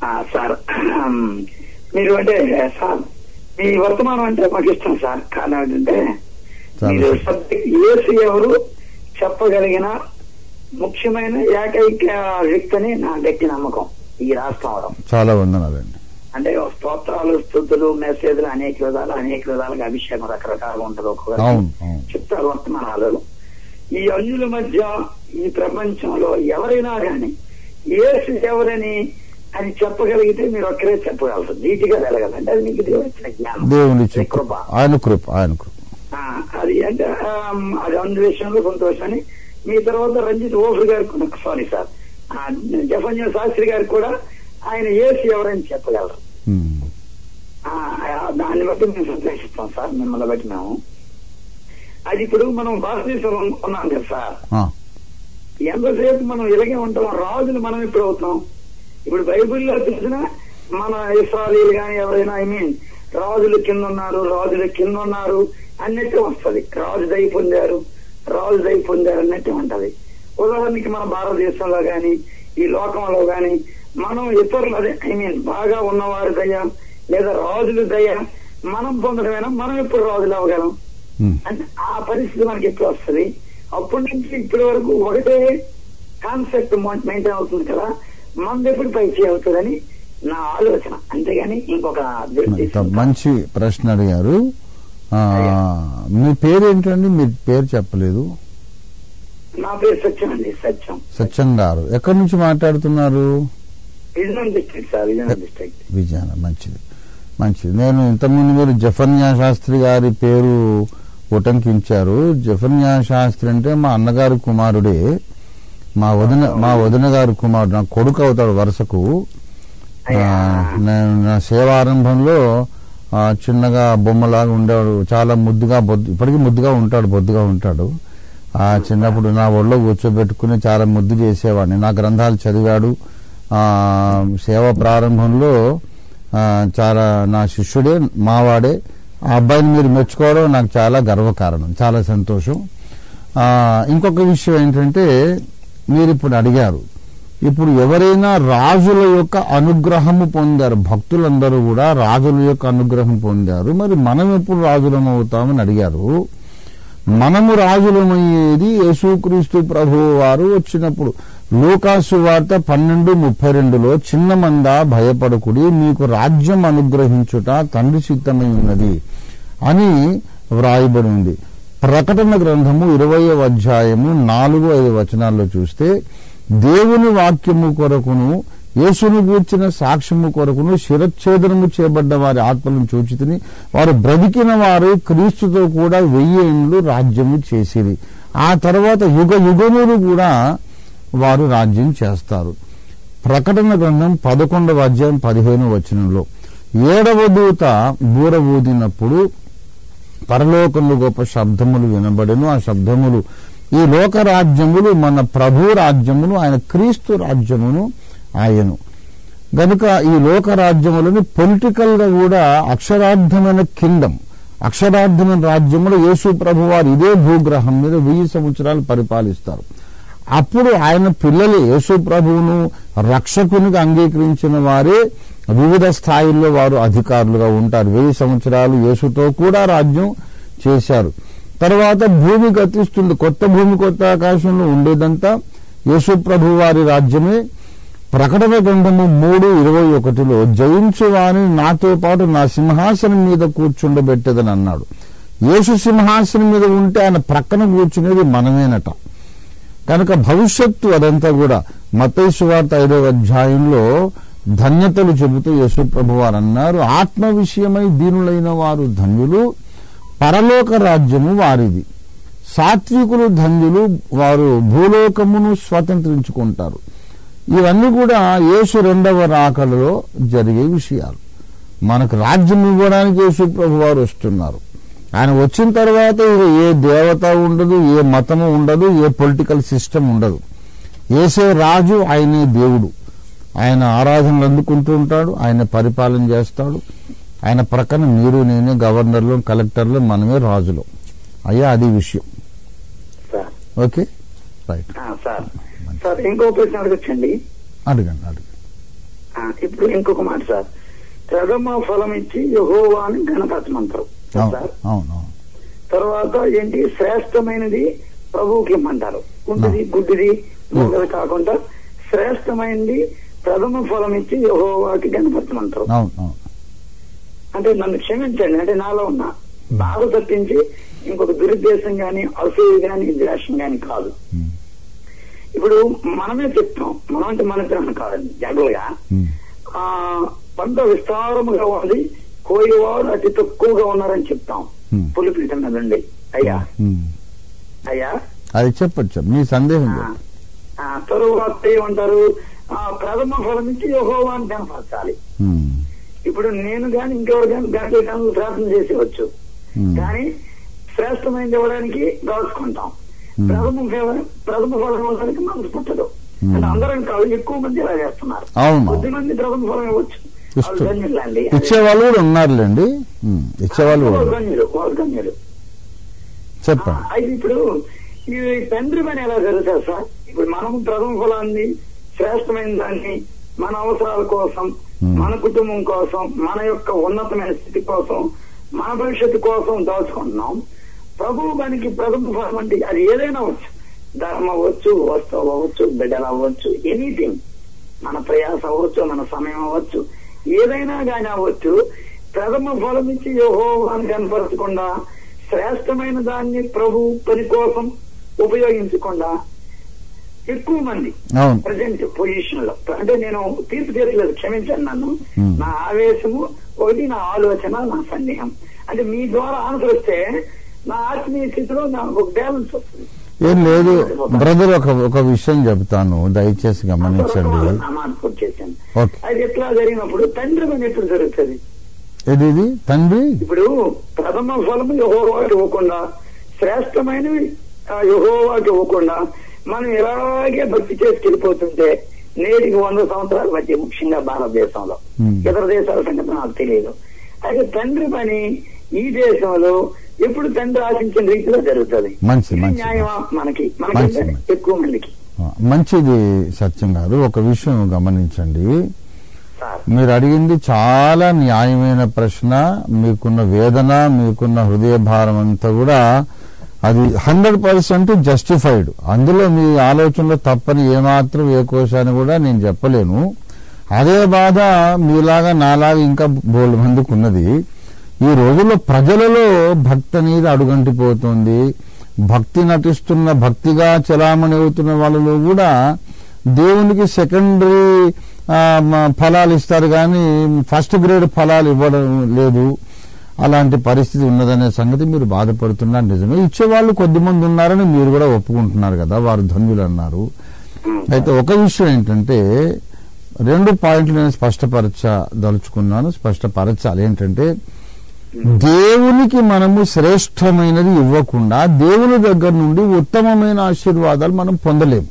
ఆ, సార్ మీరు అంటే సార్ మీ వర్తమానం అంటే మాకు ఇష్టం సార్ కారణం ఏంటంటే చాలా మీరు సంతోషం. సబ్జెక్ట్ ఏసు ఎవరు చెప్పగలిగిన ముఖ్యమైన ఏకైక వ్యక్తిని నా గట్టి నమ్మకం ఈ రాష్ట్రంలో చాలా వందనాలండి అంటే స్తోత్రాలు స్థుతులు మెసేజ్లు అనేక విధాలు అనేక విధాలుగా అభిషేకం రకరకాలుగా ఉంటుంది ఒక్కొక్క అవును అవును చెప్తారు వర్తమానాలు ఈ అన్యుల మధ్య ఈ ప్రపంచంలో ఎవరైనా గాని ఏసు ఎవరని అని చెప్పగలిగితే మీరు ఒక్కరే చెప్పగలరు నీటిగా వెళ్ళగలండి అది మీకు దేవుడు ఇచ్చిన జ్ఞానం దేవుని అది కృప ఆయన కృప ఆయన కృప ఆ, అది అంటే ఆమ్, అది అందు విషయంలో సంతోషాన్ని మీ తర్వాత రంజిత్ ఓఫర్ గారికి సారీ సార్ ఆ, జఫన్య శాస్త్రి గారికి కూడా ఆయన ఏసు ఎవరని చెప్పగలరు ఉమ్. ఆ, ఆ, దాన్ని బట్టి మేము సంతోషిస్తాం సార్ మిమ్మల్ని బట్టి మేము అది ఇప్పుడు మనం భారతదేశంలో ఉన్నాం కదా సార్ ఆ, ఎంతసేపు మనం ఇలాగే ఉంటాం రాజులు మనం ఇప్పుడు అవుతాం ఇప్పుడు బైబిల్లో చూసిన మన ఇస్రాయలీలు కానీ ఎవరైనా ఐ మీన్ రాజులు కింద ఉన్నారు రాజులు కింద ఉన్నారు అన్నట్టు వస్తది రాజు దయ పొందారు రాజు దయ పొందారు అన్నట్టు ఉంటది ఉదాహరణకి మన భారతదేశంలో గాని ఈ లోకంలో గాని మనం ఇతరులు అదే ఐ మీన్ బాగా ఉన్నవారి దయ లేదా రాజుల దయ మనం పొందడమేనా మనం ఎప్పుడు రాజులు అవ్వగలం ఉమ్. అంటే ఆ పరిస్థితి మనకి ఎప్పుడు వస్తుంది అప్పటి నుంచి ఇప్పటి వరకు ఒకటే కాన్సెప్ట్ మెయింటైన్ అవుతుంది కదా మనది ఎప్పుడు పై అవుతుందని నా ఆలోచన అంతేగాని ఇంకొక ఇంత మంచి ప్రశ్న అడిగారు ఆ, మీ పేరు ఏంటండి మీ పేరు చెప్పలేదు నా పేరు సత్యం అండి సత్యం సత్యం గారు ఎక్కడి నుంచి మాట్లాడుతున్నారు Vizianagaram district sir Vizianagaram district విజయాన మంచిది మంచిది నేను ఇంతకుముందు మీరు జఫన్యా శాస్త్రి గారి పేరు ఉటంకించారు జఫన్యా శాస్త్రి అంటే మా అన్నగారి కుమారుడే మా వదిన మా వదిన గారి కుమారుడు నా కొడుకు అవుతాడు వరుసకు ఆ, నేను నా సేవారంభంలో ఆ, చిన్నగా బొమ్మలాగా ఉండేవాడు చాలా ముద్దుగా బొద్దు ఇప్పటికీ ముద్దుగా ఉంటాడు బొద్దుగా ఉంటాడు ఆ చిన్నప్పుడు నా ఒళ్ళో కూర్చోబెట్టుకుని చాలా ముద్దు చేసేవాడిని నా గ్రంథాలు చదివాడు ఆ సేవ ప్రారంభంలో ఆ, చాలా నా శిష్యుడే మావాడే ఆ అబ్బాయిని మీరు మెచ్చుకోవడం నాకు చాలా గర్వకారణం చాలా సంతోషం ఆ, ఇంకొక విషయం ఏంటంటే మీరు ఇప్పుడు అడిగారు ఇప్పుడు ఎవరైనా రాజుల యొక్క అనుగ్రహము పొందారు భక్తులందరూ కూడా రాజుల యొక్క అనుగ్రహం పొందారు మరి మనం ఎప్పుడు రాజులం అవుతామని అడిగారు మనము రాజులమయ్యేది యేసుక్రీస్తు ప్రభు వారు వచ్చినప్పుడు లూకాసు వార్త పన్నెండు ముప్పై రెండులో చిన్న మంద భయపడకుడి మీకు రాజ్యం అనుగ్రహించుట తండ్రి చిత్తమై ఉన్నది అని వ్రాయబడి ఉంది ప్రకటన గ్రంథము ఇరవయో అధ్యాయము నాలుగు ఐదు వచనాల్లో చూస్తే దేవుని వాక్యము కొరకును యేసును గూర్చిన సాక్ష్యము కొరకును శిరచ్ఛేదనము చేయబడ్డ వారి ఆత్మలను చూచితిని వారు బ్రతికిన వారు క్రీస్తుతో కూడా వెయ్యి ఏండ్లు రాజ్యము చేసిరి ఆ తర్వాత యుగ యుగములు కూడా వారు రాజ్యం చేస్తారు ప్రకటన గ్రంథం పదకొండవ అధ్యాయం పదిహేను వచనంలో ఏడవ దూత బూర ఊదినప్పుడు పరలోకములు గొప్ప శబ్దములు వినబడెను ఆ శబ్దములు ఈ లోక రాజ్యములు మన ప్రభు రాజ్యమును ఆయన క్రీస్తు రాజ్యమును ఆయను గనుక ఈ లోక రాజ్యములను పొలిటికల్ గా కూడా అక్షరార్థమైన కింగ్డమ్ అక్షరార్థమైన రాజ్యములు యేసు ప్రభు వారు ఇదే భూగ్రహం మీద వెయ్యి సంవత్సరాలు పరిపాలిస్తారు అప్పుడు ఆయన పిల్లలు యేసు ప్రభువును రక్షకునిగా అంగీకరించిన వారే వివిధ స్థాయిల్లో వారు అధికారులుగా ఉంటారు వెయ్యి సంవత్సరాలు యేసుతో కూడా రాజ్యం చేశారు తర్వాత భూమి గతిస్తుంది కొత్త భూమి కొత్త ఆకాశంలో ఉండేదంతా యేసు ప్రభు వారి రాజ్యమే ప్రకటన గ్రంథము మూడు ఇరవై ఒకటిలో జయించు వారిని నాతో పాటు నా సింహాసనం మీద కూర్చుండబెట్టేదని అన్నాడు యేసు సింహాసనం మీద ఉంటే ఆయన ప్రక్కన కూర్చునేది మనమేనట కనుక భవిష్యత్తు అదంతా కూడా మతైసు వార్త ఐదవ అధ్యాయంలో ధన్యతలు చెబుతూ యేసు ప్రభు వారు అన్నారు ఆత్మ విషయమై దీనులైన వారు ధన్యులు పరలోక రాజ్యము వారిది సాత్వికులు ధన్యులు వారు భూలోకమును స్వతంత్రించుకుంటారు ఇవన్నీ కూడా యేసు రెండవ రాకలలో జరిగే విషయాలు మనకు రాజ్యం ఇవ్వడానికి యేసు ప్రభు వారు వస్తున్నారు ఆయన వచ్చిన తర్వాత ఇక ఏ దేవత ఉండదు ఏ మతము ఉండదు ఏ పొలిటికల్ సిస్టమ్ ఉండదు ఏసే రాజు ఆయనే దేవుడు ఆయన ఆరాధనలు అందుకుంటూ ఉంటాడు ఆయన పరిపాలన చేస్తాడు ఆయన ప్రక్కన మీరు నేనే గవర్నర్లు కలెక్టర్లు మనమే రాజులు అయ్యా అది విషయం సార్ ఓకే రైట్ ఆ, సార్ సార్ ఇంకో ప్రశ్న అడగచ్చండి అడగండి అడగండి ఆ, ఇప్పుడు ఇంకొక మాట సార్ ప్రథమ ఫలం ఇచ్చి యహోవాని గణపరచమంటారు అవును సార్ అవును అవును తర్వాత ఏంటి శ్రేష్టమైనది ప్రభువుకి ఇమ్మంటారు గుడ్డిది గుడ్డిది మూగది కాకుండా శ్రేష్టమైనది ప్రథమ ఫలం ఇచ్చి యహోవాకి గణపరచమంటారు అవును అవును అంటే నన్ను క్షమించండి అంటే నాలో ఉన్న బాధ తప్పించి ఇంకొక దురుద్దేశం గాని అసూయ గాని ద్వేషం గాని కాదు ఉమ్, ఇప్పుడు మనమే చెప్తాం మనం అంటే మన జనం కాదండి జనరల్ గా ఉమ్, ఆ పంట విస్తారముగా ఉంది కోయివాడు అతి తక్కువగా ఉన్నారని చెప్తాం Hmm. పులిపీట మీదండి అయ్యా ఉమ్. అయ్యా అది చెప్పచ్చు మీ సందేహం ఆ, చెప్పు. ఆ, తరువాత ఏమంటారు ఆ ప్రథమ ఫలం నుంచి యహోవాన్ని కనపరచాలి ఉమ్, ఇప్పుడు నేను గాని ఇంకెవరు కానీ గంటల గంటలు ప్రార్థన చేసేవచ్చు ఉమ్, కానీ శ్రేష్టమైనది ఇవ్వడానికి దాచుకుంటాం Hmm. ప్రథమ ఫలం ప్రథమ ఫలం ఇవ్వడానికి మనసు పుట్టదు Hmm. అంటే అందరం కాదు ఎక్కువ మంది ఇలా చేస్తున్నారు అవును కొద్ది మంది ప్రథమ ఫలం ఇవ్వచ్చు వాళ్ళు ఇష్టం. ధన్యులండి ఇచ్చేవాళ్ళు కూడా ఉన్నారులేండి ఉమ్, ఇచ్చేవాళ్ళు కూడా వాళ్ళు ఉన్నారు. ధన్యులు వాళ్ళు ధన్యులు చెప్పండి ఆ, అయితే ఇప్పుడు ఈ తండ్రి పని ఎలా జరుగుతుంది సార్ ఇప్పుడు మనం ప్రథమ ఫలాన్ని శ్రేష్టమైన దాన్ని మన అవసరాల కోసం Hmm. మన కుటుంబం కోసం మన యొక్క ఉన్నతమైన స్థితి కోసం మన భవిష్యత్తు కోసం దాచుకుంటున్నాం ప్రభు పనికి ప్రథమ ఫలం అంటే అది ఏదైనా అవ్వచ్చు ధర్మం అవ్వచ్చు వస్తువు అవ్వచ్చు బిడ్డలు అవ్వచ్చు ఎనీథింగ్ మన ప్రయాస అవ్వచ్చు మన సమయం అవ్వచ్చు ఏదైనా కానీ అవ్వచ్చు ప్రథమ ఫలం ఇచ్చి యహోవాన్ని కనపరచకుండా శ్రేష్టమైన దాన్ని ప్రభు పని కోసం ఉపయోగించకుండా ఎక్కువ మంది అవును ప్రజెంట్ పొజిషన్ లో అంటే నేను తీర్పు తీర్చలేదు క్షమించండి నన్ను Hmm. నా ఆవేశము ఒకటి నా ఆలోచన నా సందేహం అంటే మీ ద్వారా ఆన్సర్ వస్తే నా ఆత్మీయ స్థితిలో నాకు ఒక బ్యాలెన్స్ వస్తుంది ఏం లేదు బ్రదర్ ఒక ఒక విషయం చెబుతాను దయచేసి గమనించండి పూర్తి చేశాను ఓకే అది ఎట్లా జరిగినప్పుడు తండ్రి పని ఎప్పుడు జరుగుతుంది ఏది ఇది తండ్రి ఇప్పుడు ప్రథమ ఫలము యహోవాకి ఇవ్వకుండా శ్రేష్టమైనవి ఆ యహోవాకి ఇవ్వకుండా మనం ఇలాగే భక్తి చేసుకెళ్ళిపోతుంటే నేటికి వంద సంవత్సరాల మధ్య ముఖ్యంగా భారతదేశంలో Hmm. ఇతర దేశాల సంగతి నాకు తెలియదు అయితే తండ్రి పని ఈ దేశంలో ఎప్పుడు తండ్రి ఆశించిన రీతిలో జరుగుతుంది మంచి, ఇది మంచి. న్యాయమా మనకి మనకి మంచి, అంటే మంచి. ఎక్కువ మందికి ఆ, మంచిది సత్యం గారు ఒక విషయం గమనించండి సార్ మీరు అడిగింది చాలా న్యాయమైన ప్రశ్న మీకున్న వేదన మీకున్న హృదయ భారం అంతా కూడా అది హండ్రెడ్ పర్సెంట్ జస్టిఫైడ్ అందులో మీ ఆలోచనలో తప్పని ఏమాత్రం ఏ కోశాన్ని కూడా నేను చెప్పలేను అదే బాధ మీలాగా నాలాగా ఇంకా బోల్డ్ మందికి ఉన్నది ఈ రోజుల్లో ప్రజలలో భక్తి అనేది అడుగంటిపోతుంది భక్తి నటిస్తున్న భక్తిగా చలామణి అవుతున్న వాళ్ళలో కూడా దేవునికి సెకండరీ ఫలాలు ఇస్తారు కానీ ఫస్ట్ గ్రేడ్ ఫలాలు ఇవ్వడం లేదు అలాంటి పరిస్థితి ఉన్నదనే సంగతి మీరు బాధపడుతున్నారు నిజమే ఇచ్చేవాళ్ళు కొద్దిమంది ఉన్నారని మీరు కూడా ఒప్పుకుంటున్నారు కదా వారు ధన్యులు అన్నారు Hmm. అయితే ఒక విషయం ఏంటంటే రెండు పాయింట్లు నేను స్పష్టపరచదలుచుకున్నాను స్పష్టపరచాలి ఏంటంటే దేవునికి మనము శ్రేష్టమైనది ఇవ్వకుండా దేవుని దగ్గర నుండి ఉత్తమమైన ఆశీర్వాదాలు మనం పొందలేము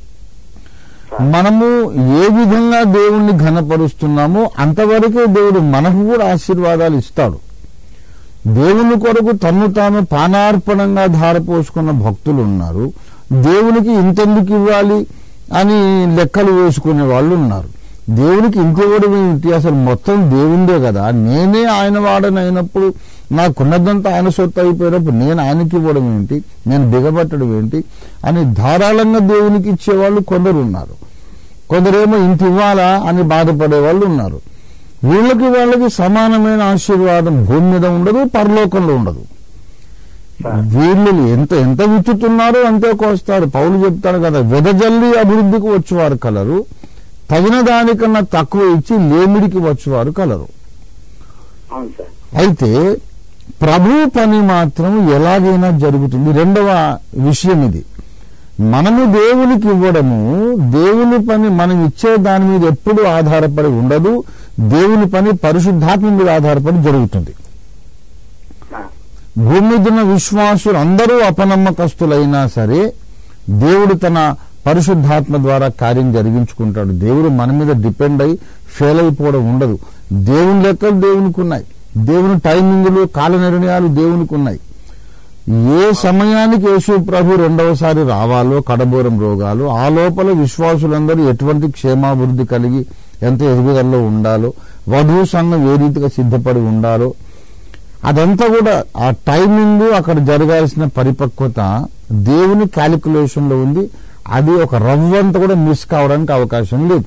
మనము ఏ విధంగా దేవుణ్ణి ఘనపరుస్తున్నామో అంతవరకే దేవుడు మనకు కూడా ఆశీర్వాదాలు ఇస్తాడు దేవుని కొరకు తన్ను తాను పానార్పణంగా ధారపోసుకున్న భక్తులు ఉన్నారు దేవునికి ఇంతెందుకు ఇవ్వాలి అని లెక్కలు వేసుకునే వాళ్ళు ఉన్నారు దేవునికి ఇంత ఇవ్వడం ఏమిటి అసలు మొత్తం దేవుందే కదా నేనే ఆయన వాడనైనప్పుడు నాకున్నదంతా ఆయన సొత్తు అయిపోయినప్పుడు నేను ఆయనకి ఇవ్వడం ఏంటి నేను దిగబట్టడం ఏంటి అని ధారాళంగా దేవునికి ఇచ్చేవాళ్ళు కొందరు ఉన్నారు కొందరేమో ఇంత ఇవ్వాలా అని బాధపడే వాళ్ళు ఉన్నారు వీళ్ళకి వాళ్ళకి సమానమైన ఆశీర్వాదం భూమి మీద ఉండదు పరలోకంలో ఉండదు వీళ్ళు ఎంత ఎంత విత్తుతున్నారో అంతే కోస్తారు పౌలు చెప్తాడు కదా వెదజల్లి అభివృద్ధికి వచ్చేవారు కలరు తగిన దానికన్నా తక్కువ ఇచ్చి లేమిడికి వచ్చేవారు కలరు అవును సార్ అయితే ప్రభు పని మాత్రం ఎలాగైనా జరుగుతుంది రెండవ విషయం ఇది మనము దేవునికి ఇవ్వడము దేవుని పని మనం ఇచ్చే దాని మీద ఎప్పుడు ఆధారపడి ఉండదు దేవుని పని పరిశుద్ధాత్మ మీద ఆధారపడి జరుగుతుంది ఆ, భూమి మీద ఉన్న విశ్వాసులు అందరూ అపనమ్మకస్తులైనా సరే దేవుడు తన పరిశుద్ధాత్మ ద్వారా కార్యం జరిగించుకుంటాడు దేవుడు మన మీద డిపెండ్ అయి ఫెయిల్ అయిపోవడం ఉండదు దేవుని లెక్కలు దేవునికి ఉన్నాయి దేవుని టైమింగ్లు కాల నిర్ణయాలు దేవునికి ఉన్నాయి ఏ సమయానికి యేసు ప్రభు రెండవసారి రావాలో కడబోరం రోగాలు ఆ లోపల విశ్వాసులందరూ ఎటువంటి క్షేమాభివృద్ధి కలిగి ఎంత ఎదుగుదలలో ఉండాలో వధువు సంఘం ఏ రీతిగా సిద్ధపడి ఉండాలో అదంతా కూడా ఆ టైమింగ్ అక్కడ జరగాల్సిన పరిపక్వత దేవుని క్యాలిక్యులేషన్ లో ఉంది అది ఒక రవ్వంతా కూడా మిస్ కావడానికి అవకాశం లేదు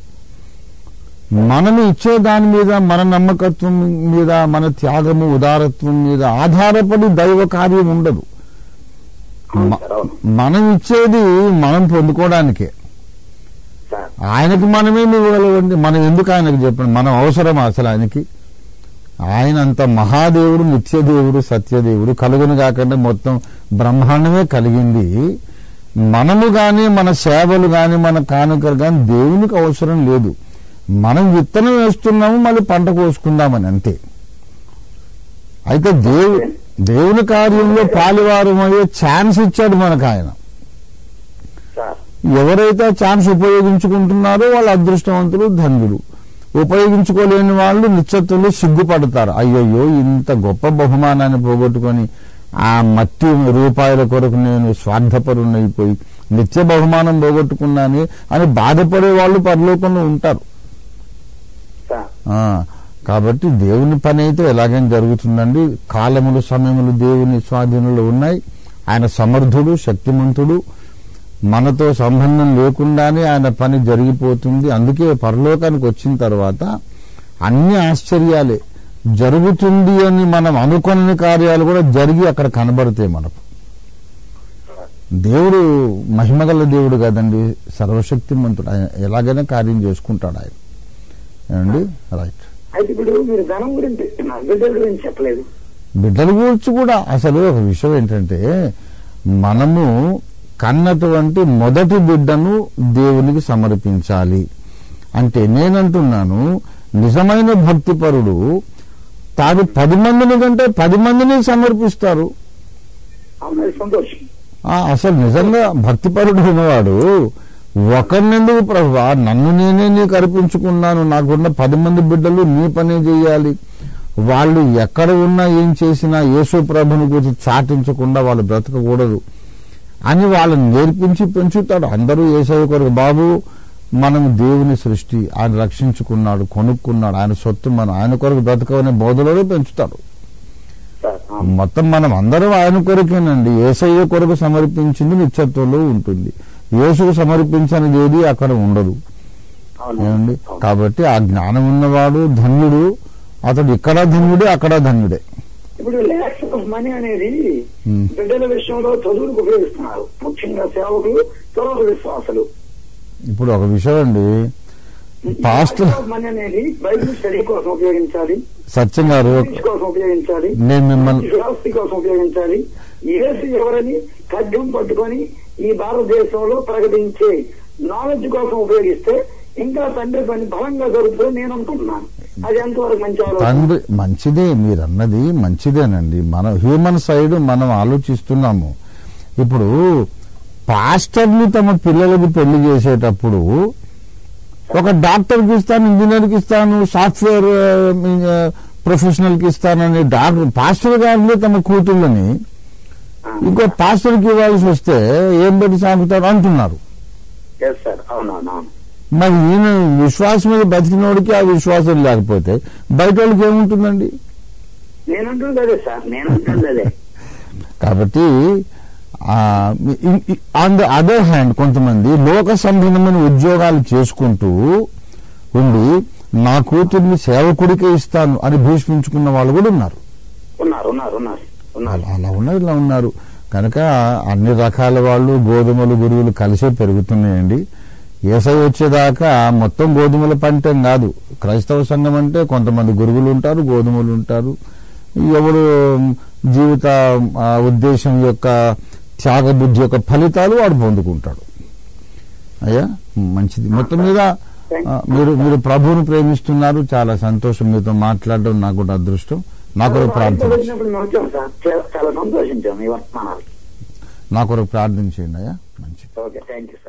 మనం ఇచ్చే దాని మీద మన నమ్మకత్వం మీద మన త్యాగము ఉదారత్వం మీద ఆధారపడి దైవ కార్యం ఉండదు అవును మ- సార్ అవును మనం ఇచ్చేది మనం పొందుకోవడానికే సార్ ఆయనకు మనమేమి ఇవ్వగలవండి మనం ఎందుకు ఆయనకు చెప్పండి మనం అవసరం అసలు ఆయనకి ఆయన అంత మహాదేవుడు నిత్యదేవుడు సత్యదేవుడు కలుగును కాకుండా మొత్తం బ్రహ్మాండమే కలిగింది మనము గాని మన సేవలు గాని మన కానుకలు గాని దేవునికి అవసరం లేదు మనం విత్తనం వేస్తున్నాము మళ్ళీ పంట కోసుకుందామని అంతే అయితే దేవు దేవుని కార్యంలో పాలివారమయ్యే ఛాన్స్ ఇచ్చాడు మనకు ఆయన సార్ ఎవరైతే ఛాన్స్ ఉపయోగించుకుంటున్నారో వాళ్ళు అదృష్టవంతులు ధన్యులు ఉపయోగించుకోలేని వాళ్ళు నిశ్చత్తులు సిగ్గుపడతారు అయ్యయ్యో ఇంత గొప్ప బహుమానాన్ని పోగొట్టుకొని ఆ మట్టి రూపాయల కొరకు నేను స్వార్థపరునైపోయి నిత్య బహుమానం పోగొట్టుకున్నాను అని బాధపడే వాళ్ళు పరలోకంలో ఉంటారు సార్ ఆ, కాబట్టి దేవుని పని అయితే ఎలాగైనా జరుగుతుందండి కాలములు సమయములు దేవుని స్వాధీనంలో ఉన్నాయి ఆయన సమర్థుడు శక్తిమంతుడు మనతో సంబంధం లేకుండానే ఆయన పని జరిగిపోతుంది అందుకే పరలోకానికి వచ్చిన తర్వాత అన్ని ఆశ్చర్యాలే జరుగుతుంది అని మనం అనుకుని కార్యాలు కూడా జరిగి అక్కడ కనబడతాయి మనకు దేవుడు మహిమగల దేవుడు కదండి సర్వశక్తిమంతుడు ఆయన ఎలాగైనా కార్యం చేసుకుంటాడు ఆయన ఏమండి రైట్ అయితే ఇప్పుడు మీరు ధనం గురించి చెప్తున్నారు బిడ్డల గురించి చెప్పలేదు బిడ్డల గురించి కూడా అసలు ఒక విషయం ఏంటంటే మనము కన్నటువంటి మొదటి బిడ్డను దేవునికి సమర్పించాలి అంటే నేనంటున్నాను నిజమైన భక్తిపరుడు తాను పది మందిని కంటే పది మందిని సమర్పిస్తారు అవును అది సంతోషం ఆ, అసలు నిజంగా భక్తిపరుడు ఉన్నవాడు ఒకరినెందుకు ప్రభు నన్ను నేనే నీకు అర్పించుకున్నాను నాకున్న పది మంది బిడ్డలు నీ పనే చేయాలి వాళ్ళు ఎక్కడ ఉన్నా ఏం చేసినా యేసు ప్రభుని గురించి చాటించకుండా వాళ్ళు బ్రతకకూడదు అని వాళ్ళని నేర్పించి పెంచుతాడు అందరూ ఏసయ్య కొరకు బాబు మనం దేవుని సృష్టి ఆయన రక్షించుకున్నాడు కొనుక్కున్నాడు ఆయన సొత్తు మనం ఆయన కొరకు బ్రతకవనే బోధలోనే పెంచుతాడు సార్ అవును. మొత్తం మనం అందరం ఆయన కొరకేనండి ఏసయ్య కొరకు సమర్పించింది నిత్యత్వంలో ఉంటుంది యేసుకు సమర్పించనిది ఏది అక్కడ ఉండదు అవును ఏమండి అవును. కాబట్టి ఆ జ్ఞానం ఉన్నవాడు ధన్యుడు అతడు ఇక్కడ ధన్యుడే అక్కడ ధన్యుడే ఇప్పుడు ల్యాక్స్ ఆఫ్ మనీ అనేది Hmm. బిడ్డల విషయంలో చదువులకు ఉపయోగిస్తున్నారు ముఖ్యంగా సేవకులు తర్వాత విశ్వాసులు ఇప్పుడు ఒక విషయం అండి పాస్టర్ మనీ అనేది బైబిల్ స్టడీ కోసం ఉపయోగించాలి సత్యం గారు స్పీచ్ కోసం ఉపయోగించాలి నేను మిమ్మల్ని ఫిలాసఫీ కోసం ఉపయోగించాలి యేసు ఎవరని ఖడ్గం పట్టుకొని ఈ భారతదేశంలో ప్రకటించే నాలెడ్జ్ కోసం ఉపయోగిస్తే ఇంకా తండ్రి పని బలంగా జరుగుతుందని నేను అనుకుంటున్నాను అది ఎంతవరకు మంచి ఆలోచన తండ్రి మంచిదే మీరు అన్నది మంచిదేనండి మన హ్యూమన్ సైడ్ మనం ఆలోచిస్తున్నాము ఇప్పుడు పాస్టర్ని తమ పిల్లలకు పెళ్లి చేసేటప్పుడు ఒక డాక్టర్కి ఇస్తాను ఇంజనీర్కి ఇస్తాను సాఫ్ట్వేర్ ప్రొఫెషనల్కి ఇస్తానని డాక్టర్ పాస్టర్ గారిని తమ కూతుళ్ళని ఇంకో పాస్టర్కి ఇవ్వాల్సి వస్తే ఏం పెట్టి సాగుతాడు అంటున్నారు ఎస్ సార్ అవునవునవును మరి ఈయన విశ్వాసం మీద బతికినోడికి ఆ విశ్వాసం లేకపోతే బయట వాళ్ళకి ఏముంటుందండి నేనంటుంది అదే సార్ నేనంటుంది అదే కాబట్టి ఆన్ ద అదర్ హ్యాండ్ కొంతమంది లోక సంబంధమైన ఉద్యోగాలు చేసుకుంటూ ఉండి నా కూతుర్ని సేవకుడికే ఇస్తాను అని భీష్మించుకున్న వాళ్ళు కూడా ఉన్నారు ఉన్నారు ఉన్నారు ఉన్నారు ఉన్నారు అలా అలా ఉన్నారు ఇలా ఉన్నారు కనుక అన్ని రకాల వాళ్ళు గోధుమలు గురువులు కలిసే పెరుగుతున్నాయండి ఏసై వచ్చేదాకా మొత్తం గోధుమల పంటేం కాదు క్రైస్తవ సంఘం అంటే కొంతమంది గురువులు ఉంటారు గోధుమలు ఉంటారు ఎవడు జీవిత ఆ, ఉద్దేశం యొక్క త్యాగ బుద్ధి యొక్క ఫలితాలు వాడు పొందుకుంటాడు అయ్యా మంచిది మొత్తం మీద ఆ, మీరు మీరు ప్రభువుని ప్రేమిస్తున్నారు చాలా సంతోషం మీతో మాట్లాడడం నాకు కూడా అదృష్టం నాకు ఒక ప్రార్థన వచ్చినప్పుడు మేము వచ్చాం సార్ చాలా- చాలా సంతోషించాం ఈ వర్తమానాలు నా కొరకు ప్రార్థన చేయండి అయ్యా మంచిది ఓకే థ్యాంక్ యూ